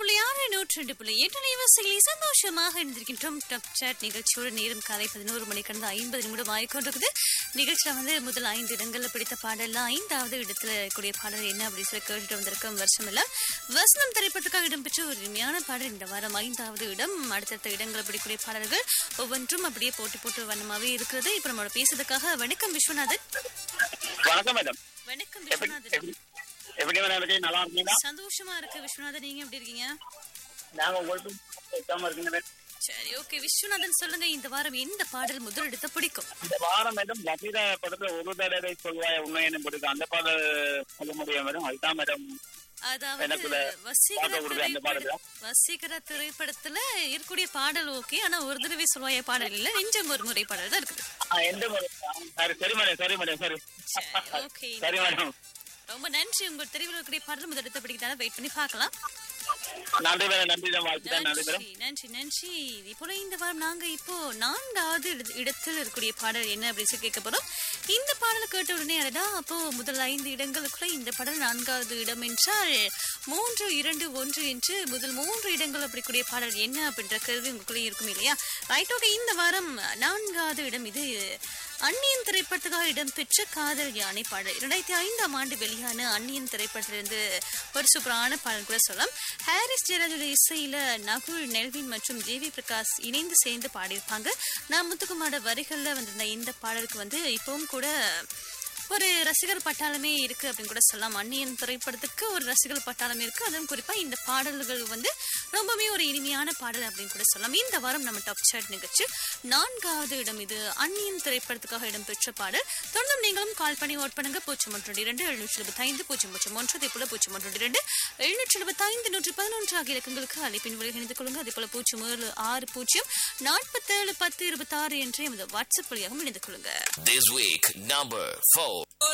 புள்ளி ஆறு நூற்றி ரெண்டு புள்ளி எட்டு நிவசிகளில் சந்தோஷமாக இருந்திருக்கின்றோம் டாப் சாட் நிகழ்ச்சியோட நேரம் காலை பதினோரு மணி கடந்த ஐம்பது நிமிடம் ஆகிக்கொண்டிருக்குது நிகழ்ச்சியில வந்து முதல் ஐந்து இடங்கள்ல பிடித்த பாடல்ல ஐந்தாவது இடத்துல கூடிய பாடல் என்ன அப்படின்னு சொல்லி கேட்டுட்டு வந்திருக்கோம் வருஷம் எல்லாம் வசனம் திரைப்படத்துக்காக இடம்பெற்ற ஒரு இனிமையான பாடல் இந்த வாரம் ஐந்தாவது இடம் அடுத்தடுத்த இடங்களை பிடிக்கூடிய பாடல்கள் ஒவ்வொன்றும் அப்படியே போட்டு போட்டு வண்ணமாவே இருக்கிறது இப்ப நம்மளோட பேசுறதுக்காக வணக்கம் விஸ்வநாதன் வணக்கம் மேடம் வணக்கம் எப்படி விஸ்வநாதன் எப்படி எப்படி மேடம் இருக்கு நல்லா இருக்கீங்களா சந்தோஷமா இருக்கு விஸ்வநாதன் நீங்க எப்படி இருக்கீங்க நாங்க உங்களுக்கு எக்ஸாம் இருக்குங்க மேடம் சரி ஓகே விஸ்வநாதன் சொல்லுங்க இந்த வாரம் எந்த பாடல் முதல் எடுத்த பிடிக்கும் இந்த வாரம் மேடம் லட்சித படத்துல ஒரு தடவை சொல்வாய உண்மை என்ன பிடிக்கும் அந்த பாடல் சொல்ல முடியும் மேடம் அதுதான் மேடம் அதாவது எனக்குள்ள வசீகர பாட்டு கொடுங்க அந்த திரைப்பட பாடல. வசீகர திரைப்படத்துல இருக்கக்கூடிய பாடல் ஓகே ஆனா ஒரு தடவை சொல்வாய பாடல் இல்ல நெஞ்சம் ஒரு முறை பாடல் தான் இருக்குது ஆ, எந்த மேடம் சரி சரி மேடம் சரி மேடம் சரி சரி ஓகே சரி மேடம் ரொம்ப நன்றி உங்க தெரிவில் இருக்கக்கூடிய பாடல் முதல் எடுத்த பிடிக்கிறதால வெயிட் பண்ணி பார்க்கலாம் நன்றி மேடம் நன்றி தான் வாழ்த்து தான் நன்றி மேடம் நன்றி நன்றி நன்றி இப்போ இந்த வாரம் நாங்க இப்போ நான்காவது இட- இடத்தில் இருக்கக்கூடிய பாடல் என்ன அப்படின்னு சொல்லி கேட்க போறோம் இந்த பாடலை கேட்ட உடனே அடடா அப்போ முதல் ஐந்து இடங்களுக்குள்ள இந்த பாடல் நான்காவது இடம் என்றால் மூன்று இரண்டு ஒன்று என்று முதல் மூன்று இடங்கள் அப்படிக்கூடிய பாடல் என்ன அப்படின்ற கேள்வி உங்களுக்குள்ளே இருக்கும் இல்லையா ரைட் ஓகே இந்த வாரம் நான்காவது இடம் இது அந்நியன் திரைப்படத்துக்காக இடம்பெற்ற காதல் யானை பாடல் இரண்டாயிரத்தி ஐந்தாம் ஆண்டு வெளியான அந்நியன் திரைப்படத்திலிருந்து ஒரு சூப்பரான பாடல் கூட சொல்லலாம் ஹாரிஸ் ஜெயராஜோட இசையில நகுல் நெல்வின் மற்றும் ஜேவி பிரகாஷ் இணைந்து சேர்ந்து பாடியிருப்பாங்க நான் முத்துக்குமாரோட வரிகள்ல வந்திருந்த இந்த பாடலுக்கு வந்து இப்பவும் கூட ஒரு ரசிகர் பட்டாளமே இருக்கு அப்படின்னு கூட சொல்லலாம் அந்நியன் திரைப்படத்துக்கு ஒரு ரசிகர் பட்டாளம் இருக்கு அதுவும் குறிப்பா இந்த பாடல்கள் வந்து ரொம்பவே ஒரு இனிமையான பாடல் அப்படின்னு கூட சொல்லலாம் இந்த வாரம் நம்ம டாப் சாட் நிகழ்ச்சி நான்காவது இடம் இது அந்நியன் திரைப்படத்துக்காக இடம்பெற்ற பாடல் தொடர்ந்தும் நீங்களும் கால் பண்ணி ஓட் பண்ணுங்க பூஜ்ஜியம் ஒன்று இரண்டு எழுநூற்றி எழுபத்தி ஐந்து பூஜ்ஜியம் பூஜ்ஜியம் ஒன்று அதே போல பூஜ்ஜியம் ஒன்று இரண்டு எழுநூற்றி எழுபத்தி ஐந்து நூற்றி பதினொன்று ஆகிய இலக்கங்களுக்கு அழைப்பின் வழி இணைந்து கொள்ளுங்க அதே போல பூஜ்ஜியம் ஏழு ஆறு பூஜ்ஜியம் நாற்பத்தேழு பத்து இருபத்தி ஆறு என்ற எமது வாட்ஸ்அப் வழியாகவும் இணைந்து கொள்ளுங்க This week, number four.